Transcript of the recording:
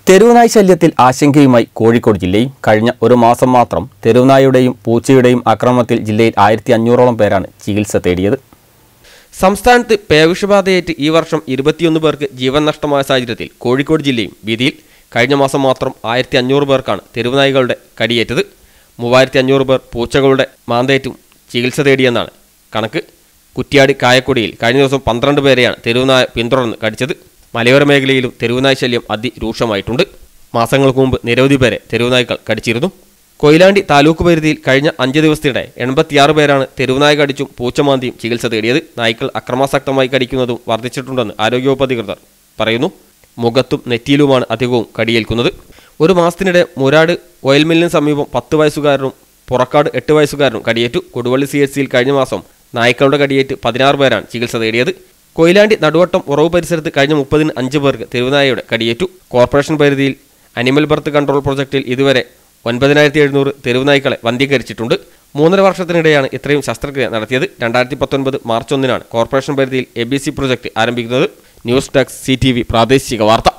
തെരുവുനായ് ശല്യത്തിൽ ആശങ്കയുമായി കോഴിക്കോട് ജില്ലയും കഴിഞ്ഞ ഒരു മാസം മാത്രം തെരുവുനായുടെയും പൂച്ചയുടെയും ആക്രമണത്തിൽ ജില്ലയിൽ ആയിരത്തി അഞ്ഞൂറോളം പേരാണ് ചികിത്സ തേടിയത് സംസ്ഥാനത്ത് പേവിഷബാധയേറ്റ് ഈ വർഷം ഇരുപത്തിയൊന്ന് പേർക്ക് ജീവൻ നഷ്ടമായ സാഹചര്യത്തിൽ കോഴിക്കോട് ജില്ലയും ഭീതിയിൽ കഴിഞ്ഞ മാസം മാത്രം ആയിരത്തി അഞ്ഞൂറ് പേർക്കാണ് തെരുവുനായ്കളുടെ കടിയേറ്റത് മൂവായിരത്തി അഞ്ഞൂറ് പേർ പൂച്ചകളുടെ മാന്തേറ്റും ചികിത്സ തേടിയെന്നാണ് കണക്ക് കുറ്റ്യാടി കായക്കൊടിയിൽ കഴിഞ്ഞ ദിവസം പന്ത്രണ്ട് പേരെയാണ് തെരുവുനായ പിന്തുടർന്ന് കടിച്ചത് മലയോര മേഖലയിലും തെരുവുനായ ശല്യം അതിരൂക്ഷമായിട്ടുണ്ട് മാസങ്ങൾക്ക് മുമ്പ് നിരവധി പേരെ തെരുവുനായ്ക്കൾ കടിച്ചിരുന്നു കൊയിലാണ്ടി താലൂക്ക് പരിധിയിൽ കഴിഞ്ഞ അഞ്ച് ദിവസത്തിനിടെ എൺപത്തിയാറ് പേരാണ് തെരുവുനായ കടിച്ചും പൂച്ചമാന്തിയും ചികിത്സ തേടിയത് നായ്ക്കൾ അക്രമാസക്തമായി കടിക്കുന്നതും വർദ്ധിച്ചിട്ടുണ്ടെന്ന് ആരോഗ്യവകുപ്പ് അധികൃതർ പറയുന്നു മുഖത്തും നെറ്റിയിലുമാണ് അധികവും കടിയേൽക്കുന്നത് ഒരു മാസത്തിനിടെ മുരാട് ഓയിൽ മില്ലിന് സമീപം പത്ത് വയസ്സുകാരനും പുറക്കാട് എട്ട് വയസ്സുകാരനും കടിയേറ്റു കൊടുവള്ളി സി എച്ച് സിയിൽ കഴിഞ്ഞ മാസം നായ്ക്കളുടെ കടിയേറ്റ് പതിനാറ് പേരാണ് ചികിത്സ തേടിയത് കൊയിലാണ്ടി നടുവട്ടം ഉറവ് പരിസരത്ത് കഴിഞ്ഞ മുപ്പതിന് അഞ്ച് പേർക്ക് തെരുവുനായയുടെ കടിയേറ്റു കോർപ്പറേഷൻ പരിധിയിൽ അനിമൽ ബർത്ത് കൺട്രോൾ പ്രൊജക്ടിൽ ഇതുവരെ ഒൻപതിനായിരത്തി എഴുന്നൂറ് തെരുവുനായ്ക്കളെ വന്ധീകരിച്ചിട്ടുണ്ട് മൂന്നര വർഷത്തിനിടെയാണ് ഇത്രയും ശസ്ത്രക്രിയ നടത്തിയത് രണ്ടായിരത്തി പത്തൊൻപത് മാർച്ച് ഒന്നിനാണ് കോർപ്പറേഷൻ പരിധിയിൽ എ ബി സി പ്രൊജക്ട് ആരംഭിക്കുന്നത് news desk C T V പ്രാദേശിക വാർത്ത